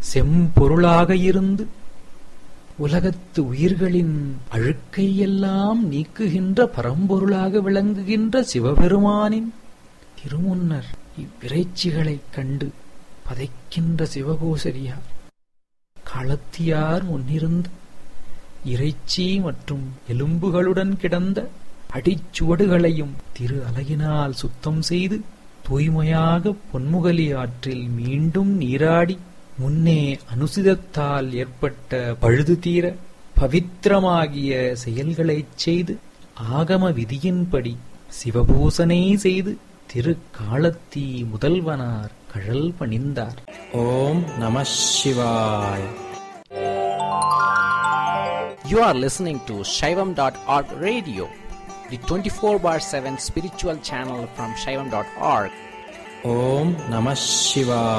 செம்பொருளாக இருந்து உலகத்து உயிர்களின் அழுக்கையெல்லாம் நீக்குகின்ற பரம்பொருளாக விளங்குகின்ற சிவபெருமானின் திருமுன்னர் இவ்விறைச்சிகளைக் கண்டு பதைக்கின்ற சிவகோசரியார் களத்தியார் முன்னிருந்து இறைச்சி மற்றும் எலும்புகளுடன் கிடந்த அடிச்சுவடுகளையும் திரு அலகினால் சுத்தம் செய்து தூய்மையாக பொன்முகலி ஆற்றில் மீண்டும் நீராடி முன்னே அனுசிதத்தால் ஏற்பட்ட பழுது தீர பவித்திரமாகிய செயல்களைச் செய்து ஆகம விதியின்படி சிவபூசனை செய்து திரு காலத்தி முதல்வனார் கழல் பணிந்தார் ஓம் நம சிவாய் You are listening to Shaivam.org radio, the 24 bar 7 spiritual channel from Shaivam.org. ஓம் நம சிவாய்